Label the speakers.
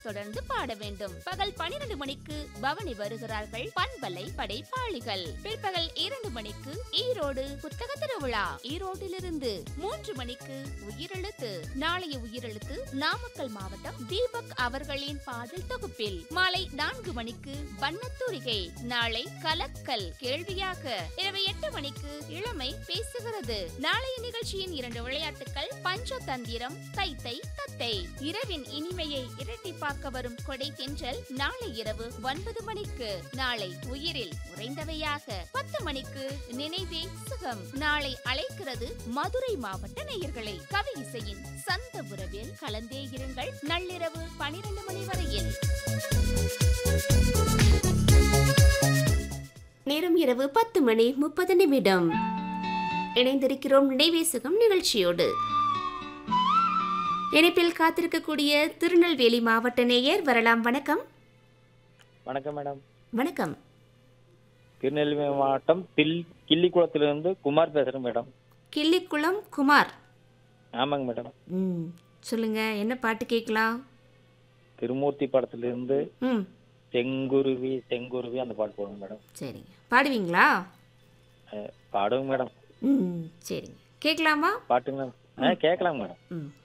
Speaker 1: தொடர்ந்து பாட வேண்டும் பகல் பனிரெண்டு மணிக்கு பவனி வருகிறார்கள் பண்பலை படைப்பாளிகள் பிற்பகல் இரண்டு மணிக்கு ஈரோடு புத்தக திருவிழா ஈரோட்டிலிருந்து மூன்று மணிக்கு உயிரெழுத்து நாளைய உயிரெழுத்து நாமக்கல் மாவட்டம் தீபக் அவர்களின் பாடல் தொகுப்பில் மாலை நான்கு மணிக்கு வண்ணத்தூரிகை நாளை கலக்கல் கேள்வியாக இரவு எட்டு மணிக்கு இளமை பேசுகிறது நாளைய நிகழ்ச்சியின் இரண்டு விளையாட்டுகள் பஞ்சதந்திரம் தைத்தை தத்தை இரவின் இனிமையை இரட்டிப்பாக்க வரும் கொடை தென்றல் நாளை இரவு ஒன்பது மணிக்கு நாளை உயிரில் உறைந்தவையாக பத்து மணிக்கு நினைவே சுகம் நாளை அழைக்கிறது மதுரை மாவட்ட நேயர்களை கவி இசையின் சந்த உறவில் கலந்தே இருங்கள் நள்ளிரவு பனிரெண்டு மணி வரையில்
Speaker 2: நேரம் இரவு பத்து மணி முப்பது நிமிடம் இணைந்திருக்கிறோம் நினைவேசுகம் நிகழ்ச்சியோடு இணைப்பில் காத்திருக்கக்கூடிய திருநெல்வேலி மாவட்ட நேயர் வரலாம் வணக்கம்
Speaker 3: வணக்கம் மேடம்
Speaker 2: வணக்கம்
Speaker 3: திருநெல்வேலி மாவட்டம் தில் கிள்ளிக்குளத்திலிருந்து குமார் பேசுறேன் மேடம்
Speaker 2: கிள்ளிக்குளம் குமார்
Speaker 3: ஆமாங்க மேடம்
Speaker 2: ம் சொல்லுங்க என்ன பாட்டு கேட்கலாம்
Speaker 3: திருமூர்த்தி படத்திலிருந்து
Speaker 2: ம்
Speaker 3: செங்குருவி செங்குருவி அந்த பாட்டு போடுங்க மேடம்
Speaker 2: சரிங்க பாடுவீங்களா
Speaker 3: அஹ், பாடுங்க மேடம்
Speaker 2: ம் சரிங்க கேட்கலாமா
Speaker 3: பாட்டுங்க ஆ கேட்கலாம் மேடம்
Speaker 2: ம்